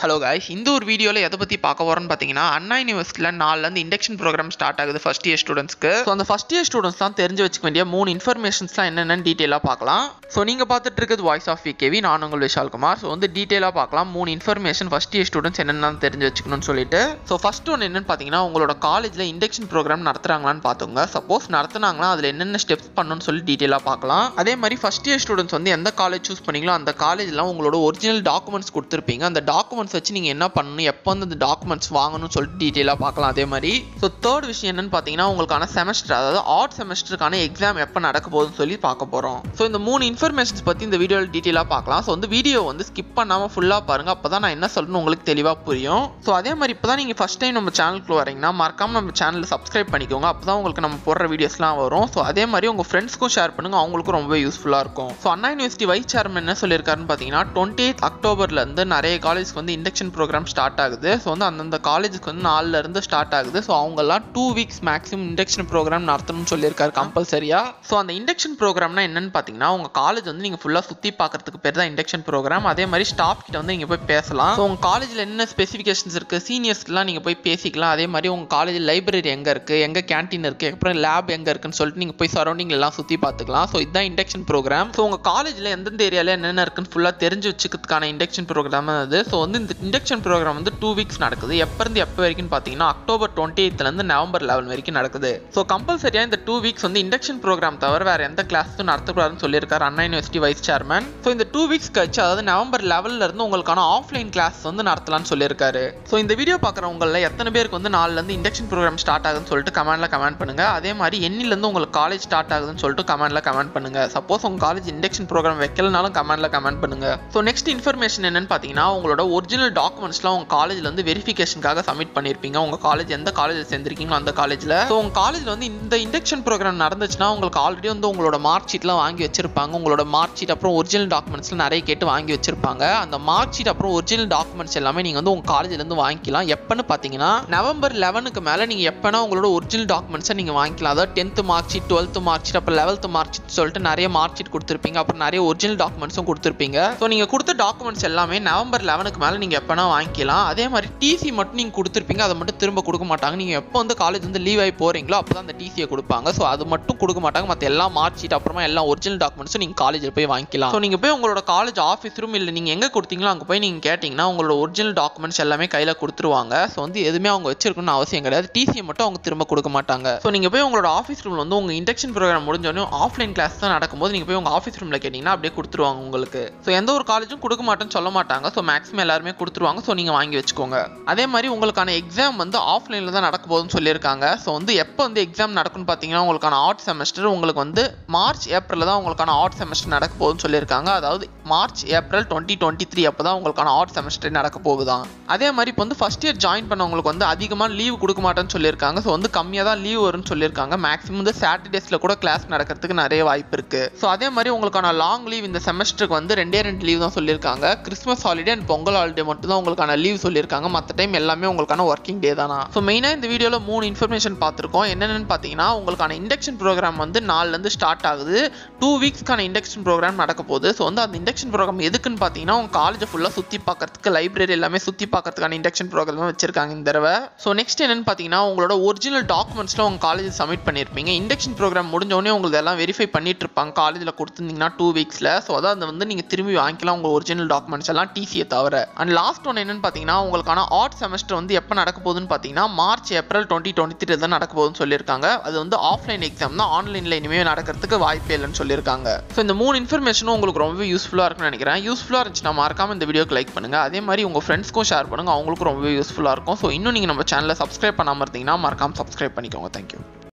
hello guys இந்த ஒரு வீடியோவில் எதை பற்றி பார்க்க போகிறோம்னு பார்த்தீங்கன்னா அண்ணா யூனிவர்சிட்டியில் நாலுலேருந்து இண்டக்ஷன் ப்ரோக்ராம் ஸ்டார்ட் ஆகுது ஃபஸ்ட் இயர் ஸ்டூடெண்ட்ஸ்க்கு ஸோ அந்த ஃபஸ்ட் இயர் ஸ்டூடெண்ட்ஸ் தான் தெரிஞ்சு வச்சுக்க வேண்டிய மூணு இன்ஃபர்மேஷன்ஸ்லாம் என்னென்னு டீட்டெயிலாக பார்க்கலாம் ஸோ நீங்கள் பார்த்துட்டு இருக்கிறது வாய்ஸ் ஆஃப் விகேவி நான் உங்கள் விஷால்குமார் ஸோ வந்து டீட்டெயிலாக பார்க்கலாம் மூணு இன்ஃபர்மேஷன் ஃபஸ்ட் இயர் ஸ்டூடெண்ட்ஸ் என்னென்ன தெரிஞ்சு வச்சுக்கணும்னு சொல்லிட்டு ஸோ ஃபஸ்ட் ஒன்று என்னென்னு பார்த்தீங்கன்னா உங்களோட காலேஜில் இண்டக்ஷன் ப்ரோக்ராம் நடத்துகிறாங்களான்னு பார்த்துங்க சப்போஸ் நடத்துனாங்கன்னா அதில் என்னென்ன ஸ்டெப்ஸ் பண்ணணும்னு சொல்லி டீட்டெயிலாக பார்க்கலாம் அதே மாதிரி ஃபஸ்ட் இயர் ஸ்டூடெண்ட்ஸ் வந்து எந்த காலேஜ் சூஸ் பண்ணீங்களோ அந்த காலேஜில் உங்களோட ஒரிஜினல் டாக்குமெண்ட்ஸ் கொடுத்துருப்பீங்க அந்த டாக்குமெண்ட்ஸ் வச்சு நீங்கள் என்ன பண்ணணும் எப்போ வந்து அந்த டாக்குமெண்ட்ஸ் வாங்கணும்னு சொல்லிட்டு டீட்டெயிலாக பார்க்கலாம் அதே மாதிரி ஸோ தேர்ட் விஷயம் என்னன்னு பார்த்தீங்கன்னா உங்களுக்கான செமஸ்டர் அதாவது ஆர்ட் செமஸ்டருக்கான எக்ஸாம் எப்போ நடக்க போகுதுன்னு சொல்லி பார்க்க போகிறோம் ஸோ இந்த மூணு இன்ஃபர்மேஷன்ஸ் பற்றி இந்த வீடியோவில் டீட்டெயிலாக பார்க்கலாம் ஸோ வந்து வீடியோ வந்து ஸ்கிப் பண்ணாமல் ஃபுல்லாக பாருங்கள் அப்போ தான் நான் என்ன சொல்லணும் உங்களுக்கு தெளிவாக புரியும் ஸோ அதே மாதிரி இப்போ தான் நீங்கள் ஃபஸ்ட் டைம் நம்ம சேனலுக்கு வரீங்கன்னா மறக்காம நம்ம சேனலை சப்ஸ்கிரைப் பண்ணிக்கோங்க அப்போ தான் உங்களுக்கு நம்ம போடுற வீடியோஸ்லாம் வரும் ஸோ அதே மாதிரி உங்கள் ஃப்ரெண்ட்ஸ்க்கும் ஷேர் பண்ணுங்கள் அவங்களுக்கும் ரொம்ப யூஸ்ஃபுல்லாக இருக்கும் so Anna university vice chairman என்ன சொல்லியிருக்காருன்னு பார்த்தீங்கன்னா டுவெண்ட்டி அக்டோபர்லேருந்து நிறைய காலேஜ்க்கு வந்து இண்டக்ஷன் ப்ரோக்ராம் ஸ்டார்ட் ஆகுது ஸோ வந்து அந்தந்த காலேஜுக்கு வந்து நாலுல இருந்து ஸ்டார்ட் ஆகுது ஸோ அவங்கெல்லாம் two weeks maximum induction programme நடத்தணும்னு சொல்லியிருக்காரு கம்பல்சரியா ஸோ அந்த இண்டக்ஷன் ப்ரோக்ராம்னா என்னன்னு பார்த்தீங்கன்னா உங்க காலேஜ் வந்து நீங்கள் ஃபுல்லாக சுற்றி பார்க்கறதுக்கு பேர் தான் இண்டக்ஷன் ப்ரோக்ராம் அதே மாதிரி ஸ்டாஃப் கிட்ட வந்து நீங்கள் போய் பேசலாம் ஸோ உங்கள் காலேஜில் என்ன ஸ்பெசிஃபிகேஷன்ஸ் இருக்குது சீனியர்ஸ்லாம் நீங்கள் போய் பேசிக்கலாம் அதே மாதிரி உங்கள் காலேஜ் லைப்ரரி எங்கே இருக்குது எங்கே கேன்டீன் இருக்குது அப்புறம் லேப் எங்கே இருக்குன்னு சொல்லிட்டு நீங்கள் போய் சரௌண்டிங் எல்லாம் சுற்றி பார்த்துக்கலாம் ஸோ இதுதான் இண்டக்ஷன் ப்ரோக்ராம் ஸோ உங்கள் காலேஜில் எந்தெந்த ஏரியாவில் என்னென்ன இருக்குன்னு ஃபுல்லாக தெரிஞ்சு வச்சுக்கிறதுக்கான இண்டக்ஷன் ப்ரோக்ராம் அது ஸோ வந்து இந்த இண்டக்ஷன் ப்ரோக்ராம் வந்து டூ வீக்ஸ் நடக்குது எப்போ இருந்து எப்போ வரைக்கும் பார்த்தீங்கன்னா அக்டோபர் டுவெண்ட்டி எய்த்லேருந்து நவம்பர் லெவல் வரைக்கும் நடக்குது ஸோ கம்பல்சரியாக இந்த டூ வீக்ஸ் வந்து இண்டக்ஷன் ப்ரோக்ராம் தவிர வேறு எந்த கிளாஸும் நடத்தக்கூடாதுன்னு சொல்லியிருக்காரு Anna university vice chairman so இந்த டூ வீக்ஸ் கழிச்சு அதாவது நவம்பர் லெவலில் இருந்து உங்களுக்கான ஆஃப்லைன் கிளாஸ் வந்து நடத்தலாம்னு சொல்லியிருக்காரு ஸோ இந்த வீடியோ பார்க்குறவங்களில் எத்தனை பேருக்கு வந்து நாலுலேருந்து இண்டக்ஷன் ப்ரோக்ராம் ஸ்டார்ட் ஆகுதுன்னு சொல்லிட்டு கமெண்ட்டில் கமெண்ட் பண்ணுங்க அதே மாதிரி எண்ணிலேருந்து உங்களுக்கு காலேஜ் ஸ்டார்ட் ஆகுதுன்னு சொல்லிட்டு கமெண்ட்டில் கமெண்ட் பண்ணுங்க சப்போஸ் உங்கள் காலேஜ் இண்டக்ஷன் ப்ரோக்ராம் வைக்கலனாலும் கமெண்ட்டில் கமெண்ட் பண்ணுங்க ஸோ நெக்ஸ்ட் இன்ஃபர்மேஷன் என்னன்னு பார்த்தீங்கன்னா உங்களோட ஒரிஜினல் டாக்குமெண்ட்ஸ்லாம் உங்கள் காலேஜில் வந்து வெரிஃபிகேஷனுக்காக சப்மிட் பண்ணியிருப்பீங்க உங்கள் காலேஜ் எந்த காலேஜில் சேர்ந்துருக்கீங்களோ அந்த காலேஜில் ஸோ உங்கள் காலேஜில் வந்து இந்த இண்டக்ஷன் ப்ரோக்ராம் நடந்துச்சுன்னா உங்களுக்கு ஆல்ரெடி வந்து உங்களோட மார்க் ஷீட்லாம் வாங்கி வச்சிருப்பாங்க உங்களோட மார்க் ஷீட் அப்புறம் ஒரிஜினல் டாக்குமெண்ட்ஸ்லாம் நிறைய கேட்டு வாங்கி வச்சிருப்பாங்க அந்த மார்க் ஷீட் அப்புறம் ஒரிஜினல் டாக்குமெண்ட்ஸ் எல்லாமே நீங்கள் வந்து உங்கள் காலேஜ்லேருந்து வாங்கிக்கலாம் எப்போன்னு பார்த்தீங்கன்னா நவம்பர் லெவனுக்கு மேலே நீங்கள் எப்போனா உங்களோட ஒரிஜினல் டாக்குமெண்ட்ஸை நீங்கள் வாங்கிக்கலாம் அதாவது tenth mark sheet twelfth mark sheet அப்புறம் லெவல்த்து மார்க் ஷீட் சொல்லிட்டு நிறைய மார்க் ஷீட் கொடுத்துருப்பீங்க அப்புறம் நிறைய ஒரிஜினல் டாக்குமெண்ட்ஸும் கொடுத்துருப்பீங்க ஸோ நீங்கள் கொடுத்த டாக்குமெண்ட்ஸ் எல்லாமே நவம்பர் லெவனுக்கு மேலே நீங்கள் எப்போனா வாங்கிக்கலாம் அதே மாதிரி டிசி மட்டும் நீங்கள் கொடுத்துருப்பீங்க அதை மட்டும் திரும்ப கொடுக்க மாட்டாங்க நீங்கள் எப்போ வந்து காலேஜ் வந்து லீவ் ஆகி போகிறீங்களோ அப்போ தான் அந்த டிசியை கொடுப்பாங்க ஸோ அது மட்டும் கொடுக்க மாட்டாங்க மற்ற எல்லா மார்க் ஷீட் அப்புறமா எல்லா ஒரிஜினல் டாக்குமெண்ட்ஸும் நீங்கள் காலேஜில் போய் வாங்கிக்கலாம் ஸோ நீங்கள் போய் உங்களோட காலேஜ் ஆஃபீஸ் ரூம் இல்லை நீங்கள் எங்கே கொடுத்தீங்களோ அங்கே போய் நீங்கள் கேட்டிங்கன்னா உங்களோட ஒரிஜினல் டாக்குமெண்ட்ஸ் எல்லாமே கையில் கொடுத்துருவாங்க ஸோ வந்து எதுவுமே அவங்க வச்சிருக்கணும்னு அவசியம் கிடையாது டிசியை மட்டும் அவங்க திரும்ப கொடுக்க மாட்டாங்க ஸோ நீங்கள் போய் உங்களோட ஆஃபீஸ் ரூமில் வந்து உங்கள் இண்டக்ஷன் ப்ரோக்ராம் முடிஞ்சோடனே ஆஃப்லைன் கிளாஸ் தான் நடக்கும்போது நீங்கள் போய் உங்கள் ஆஃபீஸ் ரூமில் கேட்டிங்கன்னா அப்படியே கொடுத்துருவாங்க உங்களுக்கு ஸோ எந்த ஒரு காலேஜும் கொடுக்க மாட்டேன்னு சொல்ல மாட்டாங்க ஸோ மேக்ஸிமம் எல்லாருமே கொடுத்துருவாங்க ஸோ நீங்கள் வாங்கி வச்சுக்கோங்க அதே மாதிரி உங்களுக்கான எக்ஸாம் வந்து ஆஃப்லைனில் தான் நடக்க போகுதுன்னு சொல்லியிருக்காங்க ஸோ வந்து எப்போ வந்து எக்ஸாம் நடக்கும்னு பார்த்தீங்கன்னா உங்களுக்கான ஆர்ட் செமஸ்டர் உங்களுக்கு வந்து மார்ச் ஏப்ரலில் தான் உங்களுக்கான ஆர்ட் செமஸ்டர் நடக்க போகுதுன்னு சொல்லியிருக்காங்க அதாவது March April twenty twenty three அப்போ தான் உங்களுக்கான ஆர்ட் செமஸ்டர் நடக்க போகுதான் அதே மாதிரி இப்போ வந்து ஃபஸ்ட் இயர் ஜாயின் பண்ணவங்களுக்கு வந்து அதிகமாக லீவ் கொடுக்க மாட்டேன்னு சொல்லியிருக்காங்க ஸோ வந்து கம்மியாக தான் லீவ் வரும்னு சொல்லியிருக்காங்க மேக்ஸிமம் வந்து சாட்டர்டேஸில் கூட கிளாஸ் நடக்கிறதுக்கு நிறைய வாய்ப்பு இருக்குது ஸோ அதே மாதிரி உங்களுக்கான லாங் லீவ் இந்த செமஸ்டருக்கு வந்து ரெண்டே ரெண்டு லீவ் தான் சொல்லியிருக்காங்க Christmas holiday and Pongal holiday மட்டும் தான் உங்களுக்கான லீவ் சொல்லியிருக்காங்க மற்ற டைம் எல்லாமே உங்களுக்கான ஒர்க்கிங் டே தானா ஸோ மெயினாக இந்த வீடியோவில் மூணு இன்ஃபர்மேஷன் பார்த்துருக்கோம் என்னென்னு பார்த்தீங்கன்னா உங்களுக்கான இண்டக்ஷன் ப்ரோக்ராம் வந்து நாலுலேருந்து ஸ்டார்ட் ஆகுது டூ வீக்ஸ்க்கான இண்டக்ஷன் ப்ரோக்ராம் நடக்க போகுது ஸோ வந்து அந்த இண்டக்ஷன் ப்ரோக்ராம் எதுக்குன்னு பார்த்தீங்கன்னா உங்கள் காலேஜை ஃபுல்லாக சுற்றி பார்க்கறதுக்கு லைப்ரரி எல்லாமே சுற்றி பார்க்கறதுக்கான இண்டக்ஷன் ப்ரோக்ராம் வச்சிருக்காங்க இந்த தடவை ஸோ நெக்ஸ்ட் என்னன்னு பார்த்தீங்கன்னா உங்களோட ஒரிஜினல் டாக்குமெண்ட்ஸ்லாம் உங்கள் காலேஜ் சப்மிட் பண்ணியிருப்பீங்க இண்டக்ஷன் ப்ரோக்ராம் முடிஞ்சோடனே உங்களுக்கு எல்லாம் வெரிஃபை பண்ணிட்டு இருப்பாங்க காலேஜில் கொடுத்துருந்தீங்கன்னா டூ வீக்ஸில் ஸோ அதான் அந்த வந்து நீங்கள் திரும்பி வாங்கிக்கலாம் உங்கள் ஒரிஜினல் டாக்குமெண்ட்ஸ் எல்லாம் டிசியை தவிர அண்ட் லாஸ்ட் ஒன் என்னன்னு பார்த்தீங்கன்னா உங்களுக்கான ஆர்ட் செமஸ்டர் வந்து எப்போ நடக்க போகுதுன்னு பார்த்தீங்கன்னா March April twenty twenty three தான் நடக்க போகுதுன்னு சொல்லியிருக்காங்க அது வந்து ஆஃப்லைன் எக்ஸாம் தான் ஆன்லைனில் இனிமேல் நடக்கிறதுக்கு வாய்ப்பே இல்லைன்னு சொல்லியிருக்காங்க ஸோ இந்த மூணு இன்ஃபர்மேஷனும் உங்களுக்கு ரொம்ப யூஸ்ஃபுல்லாக இருக்கும்னு நினைக்கிறேன் யூஸ்ஃபுல்லாக இருந்துச்சுன்னா மறக்காம இந்த வீடியோக்கு லைக் பண்ணுங்க அதே மாதிரி உங்கள் ஃப்ரெண்ட்ஸ்க்கும் ஷேர் பண்ணுங்க அவங்களுக்கும் ரொம்ப யூஸ்ஃபுல்லாக இருக்கும் ஸோ இன்னும் நீங்கள் நம்ம சேனலை சப்ஸ்கிரைப் பண்ணாமல் இருந்தீங்கன்னா மறக்காம சப்ஸ்கிரைப் பண்ணிக்கோங்க தேங்க்யூ